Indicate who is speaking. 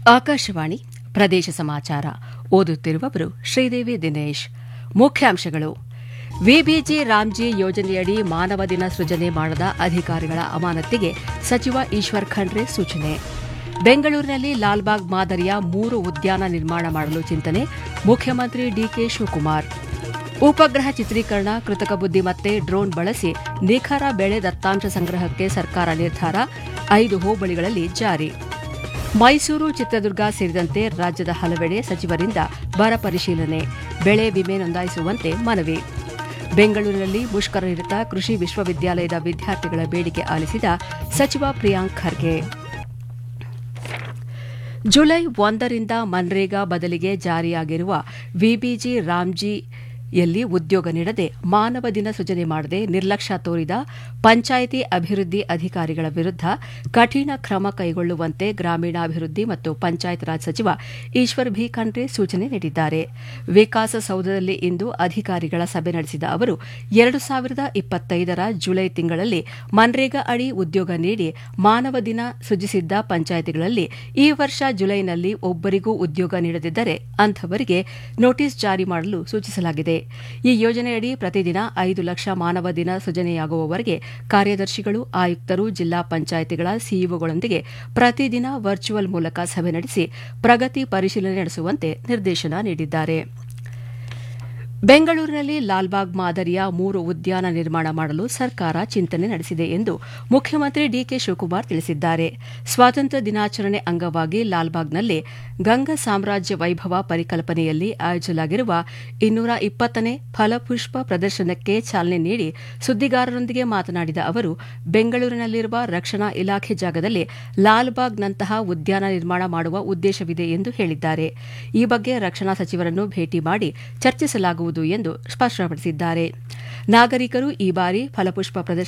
Speaker 1: ಆಕಾಶವಾಣಿ ಪ್ರದೇಶ ಸಮಾಚಾರ ಓದುತ್ತಿರುವವರು ಶ್ರೀದೇವಿ ದಿನೇಶ್ ಮುಖ್ಯಾಂಶಗಳು ವಿಬಿಜಿ ರಾಮ್ಜಿ ಯೋಜನೆಯಡಿ ಮಾನವ ದಿನ ಸೃಜನೆ ಮಾಡದ ಅಧಿಕಾರಿಗಳ ಅಮಾನತಿಗೆ ಸಚಿವ ಈಶ್ವರ್ ಖಂಡ್ರೆ ಸೂಚನೆ ಬೆಂಗಳೂರಿನಲ್ಲಿ ಲಾಲ್ಬಾಗ್ ಮಾದರಿಯ ಮೂರು ಉದ್ಯಾನ ನಿರ್ಮಾಣ ಮಾಡಲು ಚಿಂತನೆ ಮುಖ್ಯಮಂತ್ರಿ ಡಿಕೆ ಶಿವಕುಮಾರ್ ಉಪಗ್ರಹ ಚಿತ್ರೀಕರಣ ಕೃತಕ ಬುದ್ದಿಮತ್ತೆ ಡ್ರೋನ್ ಬಳಸಿ ನಿಖರ ಬೆಳೆ ದತ್ತಾಂಶ ಸಂಗ್ರಹಕ್ಕೆ ಸರ್ಕಾರ ನಿರ್ಧಾರ ಐದು ಹೋಬಳಿಗಳಲ್ಲಿ ಜಾರಿ ಮೈಸೂರು ಚಿತ್ರದುರ್ಗ ಸೇರಿದಂತೆ ರಾಜ್ಯದ ಹಲವೆಡೆ ಸಚಿವರಿಂದ ಬರ ಪರಿಶೀಲನೆ ಬೆಳೆ ವಿಮೆ ನೋಂದಾಯಿಸುವಂತೆ ಮನವಿ ಬೆಂಗಳೂರಿನಲ್ಲಿ ಮುಷ್ಕರ ನಿರತ ಕೃಷಿ ವಿಶ್ವವಿದ್ಯಾಲಯದ ವಿದ್ಯಾರ್ಥಿಗಳ ಬೇಡಿಕೆ ಆಲಿಸಿದ ಸಚಿವ ಪ್ರಿಯಾಂಕ್ ಖರ್ಗೆ ಜುಲೈ ಒಂದರಿಂದ ಮನ್ರೇಗಾ ಬದಲಿಗೆ ಜಾರಿಯಾಗಿರುವ ವಿಬಿಜಿ ರಾಮ್ಜಿ ಯಲ್ಲಿ ಉದ್ಯೋಗ ನೀಡದೆ ಮಾನವ ದಿನ ಸೃಜನೆ ಮಾಡದೆ ನಿರ್ಲಕ್ಷ್ಯ ತೋರಿದ ಪಂಚಾಯಿತಿ ಅಭಿವೃದ್ಧಿ ಅಧಿಕಾರಿಗಳ ವಿರುದ್ಧ ಕಠಿಣ ಕ್ರಮ ಕೈಗೊಳ್ಳುವಂತೆ ಗ್ರಾಮೀಣಾಭಿವೃದ್ಧಿ ಮತ್ತು ಪಂಚಾಯತ್ ರಾಜ್ ಸಚಿವ ಈಶ್ವರ್ ಭಿ ಖಂಡ್ರೆ ಸೂಚನೆ ನೀಡಿದ್ದಾರೆ ವಿಕಾಸಸೌಧದಲ್ಲಿ ಇಂದು ಅಧಿಕಾರಿಗಳ ಸಭೆ ನಡೆಸಿದ ಅವರು ಎರಡು ಸಾವಿರದ ಇಪ್ಪತ್ತೈದರ ಜುಲೈ ತಿಂಗಳಲ್ಲಿ ಮನ್ರೇಗಾ ಅಡಿ ಉದ್ಯೋಗ ನೀಡಿ ಮಾನವ ದಿನ ಸೃಜಿಸಿದ್ದ ಪಂಚಾಯಿತಿಗಳಲ್ಲಿ ಈ ವರ್ಷ ಜುಲೈನಲ್ಲಿ ಒಬ್ಬರಿಗೂ ಉದ್ಯೋಗ ನೀಡದಿದ್ದರೆ ಅಂಥವರಿಗೆ ನೋಟಿಸ್ ಜಾರಿ ಮಾಡಲು ಸೂಚಿಸಲಾಗಿದೆ ಈ ಯೋಜನೆಯಡಿ ಪ್ರತಿದಿನ ಐದು ಲಕ್ಷ ಮಾನವ ದಿನ ಸೃಜನೆಯಾಗುವವರೆಗೆ ಕಾರ್ಯದರ್ಶಿಗಳು ಆಯುಕ್ತರು ಜಿಲ್ಲಾ ಪಂಚಾಯಿತಿಗಳ ಸಿಇಒಗಳೊಂದಿಗೆ ಪ್ರತಿದಿನ ವರ್ಚುವಲ್ ಮೂಲಕ ಸಭೆ ನಡೆಸಿ ಪ್ರಗತಿ ಪರಿಶೀಲನೆ ನಡೆಸುವಂತೆ ನಿರ್ದೇಶನ ನೀಡಿದ್ದಾರೆ ಬೆಂಗಳೂರಿನಲ್ಲಿ ಲಾಲ್ಬಾಗ್ ಮಾದರಿಯ ಮೂರು ಉದ್ಯಾನ ನಿರ್ಮಾಣ ಮಾಡಲು ಸರ್ಕಾರ ಚಿಂತನೆ ನಡೆಸಿದೆ ಎಂದು ಮುಖ್ಯಮಂತ್ರಿ ಡಿಕೆ ಶಿವಕುಮಾರ್ ತಿಳಿಸಿದ್ದಾರೆ ಸ್ವಾತಂತ್ರ್ಯ ದಿನಾಚರಣೆ ಅಂಗವಾಗಿ ಲಾಲ್ಬಾಗ್ನಲ್ಲಿ ಗಂಗ ಸಾಮ್ರಾಜ್ಯ ವೈಭವ ಪರಿಕಲ್ಪನೆಯಲ್ಲಿ ಆಯೋಜಿಸಲಾಗಿರುವ ಇನ್ನೂರ ಇಪ್ಪತ್ತನೇ ಫಲಪುಷ್ಪ ಪ್ರದರ್ಶನಕ್ಕೆ ಚಾಲನೆ ನೀಡಿ ಸುದ್ದಿಗಾರರೊಂದಿಗೆ ಮಾತನಾಡಿದ ಅವರು ಬೆಂಗಳೂರಿನಲ್ಲಿರುವ ರಕ್ಷಣಾ ಇಲಾಖೆ ಜಾಗದಲ್ಲಿ ಲಾಲ್ಬಾಗ್ನಂತಹ ಉದ್ಯಾನ ನಿರ್ಮಾಣ ಮಾಡುವ ಉದ್ದೇಶವಿದೆ ಎಂದು ಹೇಳಿದ್ದಾರೆ ಈ ಬಗ್ಗೆ ರಕ್ಷಣಾ ಸಚಿವರನ್ನು ಭೇಟಿ ಮಾಡಿ ಚರ್ಚಿಸಲಾಗುವುದು ಎಂದು ಸ್ಪಷ್ಟಪಡಿಸಿದ್ದಾರೆ ನಾಗರಿಕರು ಈ ಬಾರಿ ಫಲಪುಷ್ಪ ಪ್ರದರ್ಶನ